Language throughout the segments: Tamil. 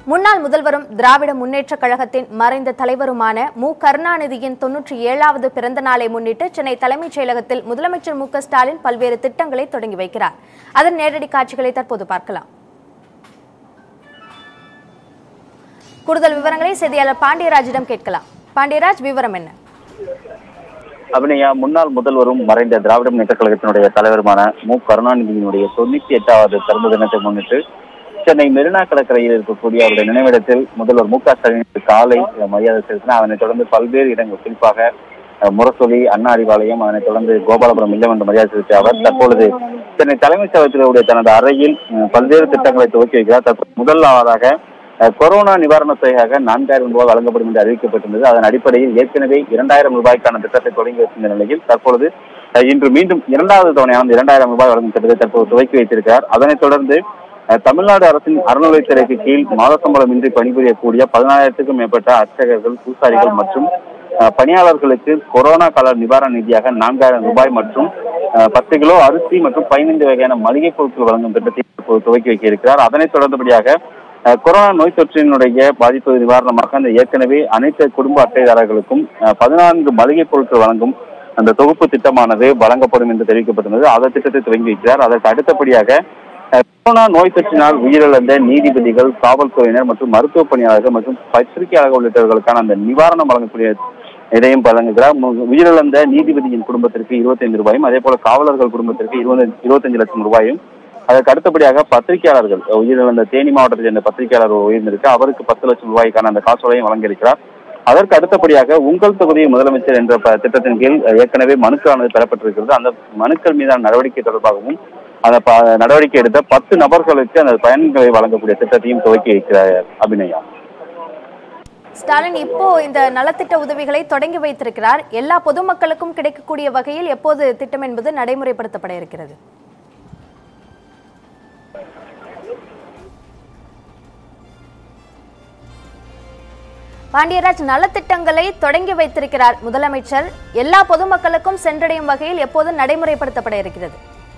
முன்னாள் முதல்வரும் திராவிட முன்னேற்றக் கழகத்தின் மறைந்த தலைவருமான மு கருணாநிதியின் தொன்னூற்றி ஏழாவது பிறந்த நாளை முன்னிட்டு சென்னை தலைமைச் செயலகத்தில் முதலமைச்சர் மு க ஸ்டாலின் பல்வேறு திட்டங்களை தொடங்கி வைக்கிறார் அதன் நேரடி காட்சிகளை தற்போது பார்க்கலாம் கூடுதல் விவரங்களை செய்தியாளர் பாண்டியராஜிடம் கேட்கலாம் பாண்டியராஜ் விவரம் என்ன அபிநயா முன்னாள் முதல்வரும் மறைந்த திராவிட முன்னேற்ற கழகத்தினுடைய தலைவருமான மு கருணாநிதியினுடைய தொண்ணூத்தி எட்டாவது பிறந்த தினத்தை முன்னிட்டு சென்னை மெரினா கடற்கரையில் இருக்கக்கூடிய அவருடைய நினைவிடத்தில் முதல்வர் மு க ஸ்டாலின் காலை மரியாதை செலுத்தினார் அதனைத் தொடர்ந்து பல்வேறு இடங்கள் குறிப்பாக அஹ், முரசொலி அண்ணா அறிவாலயம் அதனைத் தொடர்ந்து கோபாலபுரம் இல்லம் என்று மரியாதை செலுத்திய அவர் தற்பொழுது சென்னை தலைமைச் செயலகத்தினுடைய தனது அறையில் அஹ், பல்வேறு திட்டங்களை துவக்கி வைக்கிறார் தற்போது முதலாவதாக அஹ், கொரோனா நிவாரணத் தொகையாக நான்காயிரம் ரூபாய் வழங்கப்படும் என்று அறிவிக்கப்பட்டிருந்தது அதன் அடிப்படையில் ஏற்கனவே இரண்டாயிரம் ரூபாய்க்கான திட்டத்தை தொடங்கி வைத்திருந்த நிலையில் தற்பொழுது அஹ், இன்று மீண்டும் இரண்டாவது தவணையான இரண்டாயிரம் ரூபாய் வழங்கும் திட்டத்தை தற்போது துவக்கி வைத்திருக்கிறார் அதனைத் தொடர்ந்து அஹ், தமிழ்நாடு அரசின் அறநிலைத்துறைக்கு கீழ் மாத சம்பளமின்றி பணிபுரியக்கூடிய பதினாயிரத்துக்கும் மேற்பட்ட அர்ச்சகர்கள் பூசாரிகள் மற்றும் அஹ், பணியாளர்களுக்கு கொரோனா கால நிவாரண நிதியாக நான்காயிரம் ரூபாய் மற்றும் அஹ், பத்து கிலோ அரிசி மற்றும் பதினைந்து வகையான மளிகை பொருட்கள் வழங்கும் திட்டத்தை தற்போது துவக்கி வைக்க இருக்கிறார் அதனைத் தொடர்ந்தபடியாக அஹ், கொரோனா நோய் தொற்றினுடைய பாதிப்பு நிவாரணமாக அந்த ஏற்கனவே அனைத்து குடும்ப அட்டைதாரர்களுக்கும் அஹ், பதினான்கு மளிகை பொருட்கள் வழங்கும் அந்த தொகுப்பு திட்டமானது வழங்கப்படும் என்று தெரிவிக்கப்பட்டுள்ளது அந்த திட்டத்தை துவங்கி வைக்கிறார் அதற்கு அடுத்தபடியாக அஹ், கொரோனா நோய் தொற்றினால் உயிரிழந்த நீதிபதிகள் காவல்துறையினர் மற்றும் மருத்துவ பணியாளர்கள் மற்றும் பத்திரிகையாளர்கள் உள்ளிட்டவர்களுக்கான அந்த நிவாரணம் வழங்கக்கூடிய இதையும் வழங்குகிறார் மு- உயிரிழந்த நீதிபதியின் குடும்பத்திற்கு இருபத்தைந்து ரூபாயும் அதே போல காவலர்கள் குடும்பத்திற்கு இருபது இருபத்தஞ்சு லட்சம் ரூபாயும் அதற்கு அடுத்தபடியாக பத்திரிகையாளர்கள் உயிரிழந்த தேனி மாவட்டத்தை சேர்ந்த பத்திரிகையாளர் உயிர்ந்திருக்கு அவருக்கு பத்து லட்சம் ரூபாய்க்கான அந்த காசோலையும் வழங்கியிருக்கிறார் அதற்கு அடுத்தபடியாக உங்கள் தொகுதி முதலமைச்சர் என்ற ப- திட்டத்தின் கீழ் அஹ், ஏற்கனவே மனுக்களானது பெறப்பட்டிருக்கிறது அந்த மனுக்கள் மீதான நடவடிக்கை தொடர்பாகவும் அந்த ப- நடவடிக்கை எடுத்த பத்து நபர்களுக்கு அந்த பயன்களை வழங்கக்கூடிய திட்டத்தையும் துவக்கி வைக்கிறார் அபிநயா ஸ்டாலின் இப்போ இந்த நலத்திட்ட உதவிகளை தொடங்கி வைத்திருக்கிறார் எல்லா பொதுமக்களுக்கும் கிடைக்கக்கூடிய வகையில் எப்போது திட்டம் என்பது நடைமுறைப்படுத்தப்பட இருக்கிறது பாண்டியராஜ் நலத்திட்டங்களை தொடங்கி வைத்திருக்கிறார் முதலமைச்சர் எல்லா பொதுமக்களுக்கும் சென்றடையும் வகையில் எப்போது நடைமுறைப்படுத்தப்பட இருக்கிறது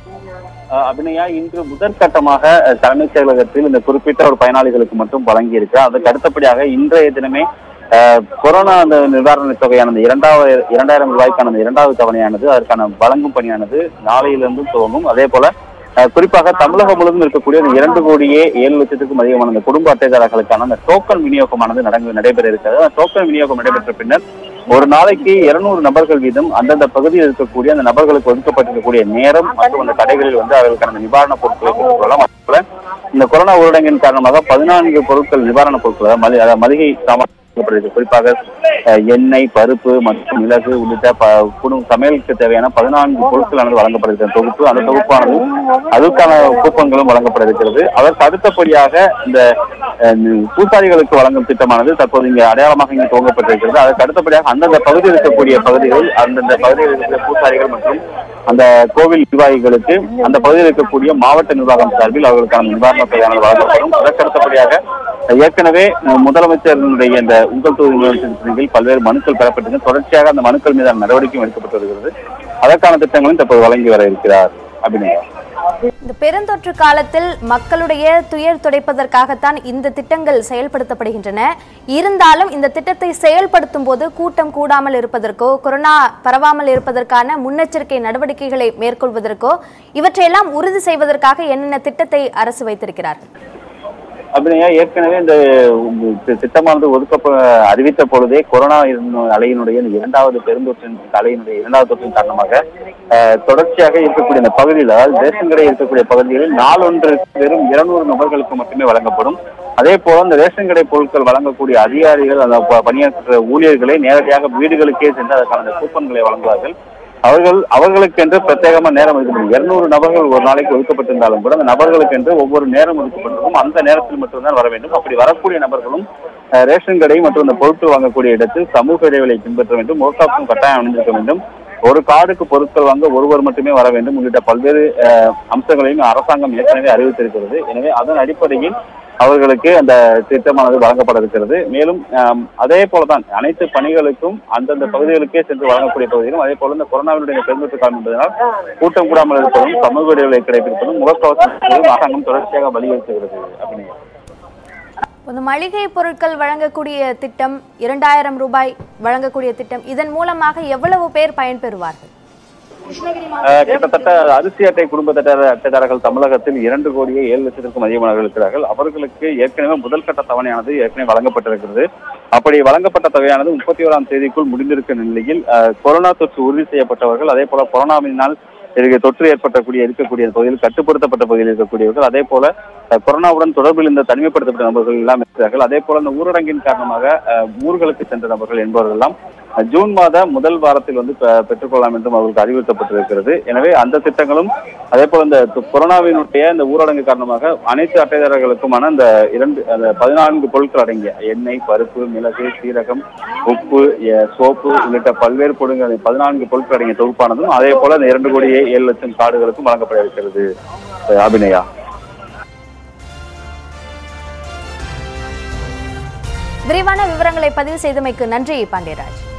அஹ் அபிநயா இன்று முதற்கட்டமாக அஹ், தலைமைச் செயலகத்தில் இந்த குறிப்பிட்ட ஒரு பயனாளிகளுக்கு மட்டும் வழங்கி இருக்கிறார் அதற்கு அடுத்தபடியாக இன்றைய தினமே அஹ், கொரோனா அந்த நிவாரண தொகையானது இரண்டாவது இரண்டாயிரம் ரூபாய்க்கான அந்த இரண்டாவது தவணையானது அதற்கான வழங்கும் பணியானது நாளையிலிருந்து துவங்கும் அதே போல அஹ், குறிப்பாக தமிழகம் முழுவதும் இருக்கக்கூடிய அந்த இரண்டு கோடியே ஏழு லட்சத்துக்கும் அதிகமான அந்த குடும்ப அட்டைதாரர்களுக்கான அந்த டோக்கன் விநியோகமானது நடந்து நடைபெற இருக்கிறது அந்த டோக்கன் விநியோகம் நடைபெற்ற பின்னர் ஒரு நாளைக்கு இருநூறு நபர்கள் வீதம் அந்தந்த பகுதியில் இருக்கக்கூடிய அந்த நபர்களுக்கு ஒதுக்கப்பட்டிருக்கக்கூடிய நேரம் மற்றும் அந்த கடைகளில் வந்து அவர்களுக்கான அந்த நிவாரணப் பொருட்களை பெற்றுக் கொள்ளலாம் அதே போல இந்த கொரோனா ஊரடங்கின் காரணமாக பதினான்கு பொருட்கள் நிவாரணப் பொருட்கள் அதாவது மளி- அதாவது மளிகை சாமான் வழங்கப்படுகிறது. குறிப்பாக அஹ், எண்ணெய் பருப்பு மற்றும் மிளகு உள்ளிட்ட ப- குடும்ப சமையலுக்கு தேவையான பதினான்கு பொருட்களானது வழங்கப்படுகிறது தொகுப்பு அந்த தொகுப்பானது அதற்கான கூப்பன்களும் வழங்கப்பட இருக்கிறது அதற்கு அடுத்தபடியாக இந்த அஹ், பூசாரிகளுக்கு வழங்கும் திட்டமானது தற்போது இங்கே அடையாளமாக இங்கே துவங்கப்பட்டிருக்கிறது அதற்கு அடுத்தபடியாக அந்தந்த பகுதியில் இருக்கக்கூடிய பகுதிகள் அந்தந்த பகுதியில் இருக்கிற பூசாரிகள் மற்றும் அந்த கோவில் நிர்வாகிகளுக்கு அந்த பகுதியில் இருக்கக்கூடிய மாவட்ட நிர்வாகம் சார்பில் அவர்களுக்கான நிவாரண தொகையானது வழங்கப்படும் அதற்கு அடுத்தபடியாக ஏற்கனவே அஹ், முதலமைச்சரினுடைய இந்த உங்கள் தொகுதி முதலமைச்சரின் கீழ் பல்வேறு மனுக்கள் பெறப்பட்டிருக்கு தொடர்ச்சியாக அந்த மனுக்கள் மீதான நடவடிக்கையும் எடுக்கப்பட்டு வருகிறது அதற்கான திட்டங்களும் தற்போது வழங்கி வர இருக்கிறார் அபிநயா இந்த பெருந்தொற்று காலத்தில் மக்களுடைய துயர் துடைப்பதற்காகத்தான் இந்த திட்டங்கள் செயல்படுத்தப்படுகின்றன இருந்தாலும் இந்த திட்டத்தை செயல்படுத்தும் போது கூட்டம் கூடாமல் இருப்பதற்கோ கொரோனா பரவாமல் இருப்பதற்கான முன்னெச்சரிக்கை நடவடிக்கைகளை மேற்கொள்வதற்கோ இவற்றையெல்லாம் உறுதி செய்வதற்காக என்னென்ன திட்டத்தை அரசு வைத்திருக்கிறார்கள் அப்படின்னா ஏற்கனவே இந்த தி- திட்டமானது ஒதுக்க அறிவித்த பொழுதே கொரோனா இருந்த அலையினுடைய இந்த இரண்டாவது பெருந்தொற்றின் அலையினுடைய இரண்டாவது தொற்றின் காரணமாக அஹ், தொடர்ச்சியாக இருக்கக்கூடிய இந்த பகுதியில் அதாவது ரேஷன் கடை இருக்கக்கூடிய பகுதிகளில் நாளொன்றுக்கு வெறும் இருநூறு நபர்களுக்கு மட்டுமே வழங்கப்படும் அதே போல இந்த ரேஷன் கடை பொருட்கள் வழங்கக்கூடிய அதிகாரிகள் அந்த ப- பணியாற்றுகிற ஊழியர்களை நேரடியாக வீடுகளுக்கே சென்று அதற்கான அந்த கூப்பன்களை வழங்குவார்கள் அவர்கள் அவர்களுக்கென்று பிரத்யேகமா நேரம் ஒதுக்கப்படும் இருநூறு நபர்கள் ஒரு நாளைக்கு ஒதுக்கப்பட்டிருந்தாலும் கூட அந்த நபர்களுக்கென்று ஒவ்வொரு நேரம் ஒதுக்கப்பட்டிருக்கும் அந்த நேரத்தில் மட்டும்தான் வர வேண்டும் அப்படி வரக்கூடிய நபர்களும் அஹ், ரேஷன் கடை மற்றும் அந்த பொருட்கள் வாங்கக்கூடிய இடத்தில் சமூக இடைவெளியை பின்பற்ற வேண்டும் முகக்காப்பும் கட்டாயம் அணிந்திருக்க வேண்டும் ஒரு கார்டுக்கு பொருட்கள் வாங்க ஒருவர் மட்டுமே வர வேண்டும் உள்ளிட்ட பல்வேறு அஹ், அம்சங்களையும் அரசாங்கம் ஏற்கனவே அறிவித்திருக்கிறது எனவே அதன் அடிப்படையில் அவர்களுக்கு அந்த திட்டமானது வழங்கப்பட இருக்கிறது மேலும் ஆம், அதே போலதான் அனைத்து பணிகளுக்கும் அந்தந்த பகுதிகளுக்கே சென்று வழங்கக்கூடிய பகுதிகளும் அதே போல இந்த கொரோனாவினுடைய பெருந்தொற்று காலம் என்பதனால் கூட்டம் கூடாமல் இருப்பதும் சமூக இடைவெளி கிடைப்பிருப்பதும் முகக்கவசம் அணிவதும் அரசாங்கம் தொடர்ச்சியாக வலியுறுத்துகிறது அப்படின்னு இந்த மளிகை பொருட்கள் வழங்கக்கூடிய திட்டம் இரண்டாயிரம் ரூபாய் வழங்கக்கூடிய திட்டம் இதன் மூலமாக எவ்வளவு பேர் பயன்பெறுவார்கள் அஹ் கிட்டத்தட்ட அரிசி அட்டை குடும்ப அட்டை அட்டைதாரர்கள் தமிழகத்தில் இரண்டு கோடியே ஏழு லட்சத்திற்கும் அதிகமானவர்கள் இருக்கிறார்கள் அவர்களுக்கு ஏற்கனவே முதல் கட்ட தவணையானது ஏற்கனவே வழங்கப்பட்டிருக்கிறது அப்படி வழங்கப்பட்ட தொகையானது முப்பத்தி ஓராம் தேதிக்குள் முடிந்திருக்கும் நிலையில் அஹ், கொரோனா தொற்று உறுதி செய்யப்பட்டவர்கள் அதே போல கொரோனாவினால் இதுக்கு தொற்று ஏற்பட்டக்கூடிய இருக்கக்கூடிய பகுதியில் கட்டுப்படுத்தப்பட்ட பகுதியில் இருக்கக்கூடியவர்கள் அதே போல அஹ், கொரோனாவுடன் தொடர்பில் இருந்த தனிமைப்படுத்தப்பட்ட நபர்கள் எல்லாம் இருக்கிறார்கள் அதே போல இந்த ஊரடங்கின் காரணமாக அஹ், ஊர்களுக்கு சென்ற நபர்கள் என்பவர்கள் எல்லாம் அஹ், ஜூன் மாத முதல் வாரத்தில் வந்து பெ- பெற்றுக்கொள்ளலாம் என்றும் அவர்களுக்கு அறிவுறுத்தப்பட்டிருக்கிறது எனவே அந்த திட்டங்களும் அதே போல இந்த து- கொரோனாவினுடைய இந்த ஊரடங்கு காரணமாக அனைத்து அட்டைதாரர்களுக்குமான இந்த இரண்டு அந்த பதினான்கு பொருட்கள் அடங்கிய எண்ணெய் பருப்பு மிளகு சீரகம் உப்பு எ- சோப்பு உள்ளிட்ட பல்வேறு பொருட்கள் பதினான்கு பொருட்கள் அடங்கிய தொகுப்பானதும் அதே போல இந்த இரண்டு கோடியே ஏழு லட்சம் கார்டுகளுக்கும் வழங்கப்பட இருக்கிறது அஹ், அபிநயா விரிவான விவரங்களை பதிவு செய்தமைக்கு நன்றி பாண்டியராஜ்